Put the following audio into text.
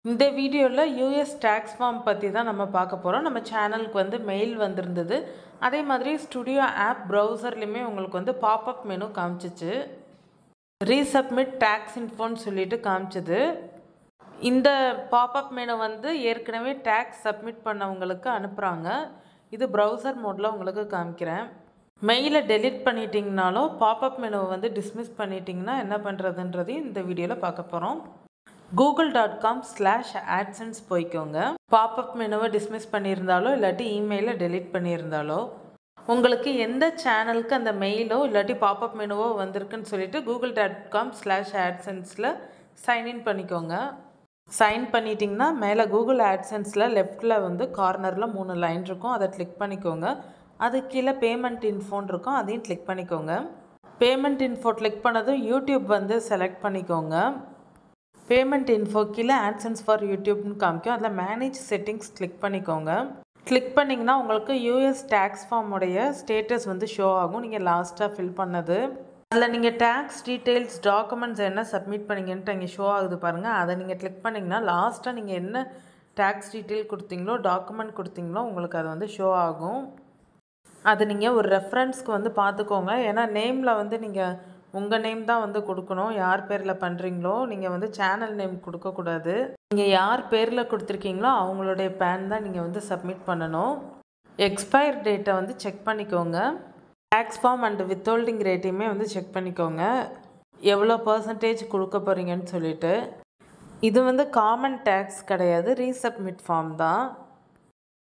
இந்த வீடியோவில் US tax form பற்றி தான் நம்ம பார்க்க போகிறோம் நம்ம சேனலுக்கு வந்து மெயில் வந்திருந்தது அதே மாதிரி ஸ்டுடியோ ஆப் ப்ரௌசர்லேயுமே உங்களுக்கு வந்து பாப்அப் மெனு காமிச்சிச்சு ரீசப்மிட் டேக்ஸ் இன்ஃபோன்னு சொல்லிட்டு காமிச்சது இந்த பாப்அப் மெனு வந்து ஏற்கனவே டேக்ஸ் சப்மிட் பண்ணவங்களுக்கு அனுப்புகிறாங்க இது ப்ரௌசர் மோடில் உங்களுக்கு காமிக்கிறேன் மெயிலை டெலிட் பண்ணிட்டீங்கனாலும் பாப்அப் மெனுவை வந்து டிஸ்மிஸ் பண்ணிட்டீங்கன்னா என்ன பண்ணுறதுன்றதையும் இந்த வீடியோவில் பார்க்க போகிறோம் Google dot com slash AdSense போய்க்கோங்க பாப்அப் மெனுவை டிஸ்மிஸ் பண்ணியிருந்தாலோ இல்லாட்டி இமெயிலை டெலிட் பண்ணியிருந்தாலோ உங்களுக்கு எந்த சேனலுக்கு அந்த மெயிலோ இல்லாட்டி பாப்அப் மெனுவோ வந்திருக்குன்னு சொல்லிட்டு கூகுள் டாட் காம் ஸ்லாஷ் ஆட்சன்ஸில் சைன்இன் பண்ணிக்கோங்க சைன் பண்ணிட்டீங்கன்னா மேலே கூகுள் ஆட்சன்ஸில் லெஃப்ட்டில் வந்து கார்னரில் மூணு லைன் இருக்கும் அதை கிளிக் பண்ணிக்கோங்க அது கீழே பேமெண்ட் இன்ஃபோன் இருக்கும் அதையும் கிளிக் பண்ணிக்கோங்க பேமெண்ட் இன்ஃபோ கிளிக் பண்ணதும் யூடியூப் வந்து செலக்ட் பண்ணிக்கோங்க பேமெண்ட் இன்ஃபோ கீழே ஆட்சன்ஸ் ஃபார் யூடியூப்னு காமிக்கும் அதில் மேனேஜ் செட்டிங்ஸ் கிளிக் பண்ணிக்கோங்க கிளிக் பண்ணிங்கன்னா உங்களுக்கு யூஎஸ் டேக்ஸ் ஃபார்முடைய ஸ்டேட்டஸ் வந்து ஷோ ஆகும் நீங்கள் லாஸ்ட்டாக ஃபில் பண்ணது அதில் நீங்கள் டேக்ஸ் டீட்டெயில்ஸ் டாக்குமெண்ட்ஸ் என்ன சப்மிட் பண்ணீங்கன்ட்டு இங்கே ஷோ ஆகுது பாருங்கள் அதை நீங்கள் கிளிக் பண்ணிங்கன்னா லாஸ்ட்டாக நீங்கள் என்ன டேக்ஸ் டீட்டெயில் கொடுத்தீங்களோ டாக்குமெண்ட் கொடுத்தீங்களோ உங்களுக்கு அது வந்து ஷோ ஆகும் அது நீங்கள் ஒரு ரெஃபரன்ஸ்க்கு வந்து பார்த்துக்கோங்க ஏன்னா நேமில் வந்து நீங்கள் உங்கள் நேம் தான் வந்து கொடுக்கணும் யார் பேரில் பண்ணுறீங்களோ நீங்கள் வந்து சேனல் நேம் கொடுக்கக்கூடாது நீங்கள் யார் பேரில் கொடுத்துருக்கீங்களோ அவங்களுடைய பேன் தான் நீங்கள் வந்து சப்மிட் பண்ணணும் எக்ஸ்பயர் டேட்டை வந்து செக் பண்ணிக்கோங்க டேக்ஸ் ஃபார்ம் அண்ட் வித்ஹோல்டிங் ரேட்டையுமே வந்து செக் பண்ணிக்கோங்க எவ்வளோ பர்சன்டேஜ் கொடுக்க போகிறீங்கன்னு சொல்லிட்டு இது வந்து காமன் டேக்ஸ் கிடையாது ரீசப்மிட் ஃபார்ம் தான்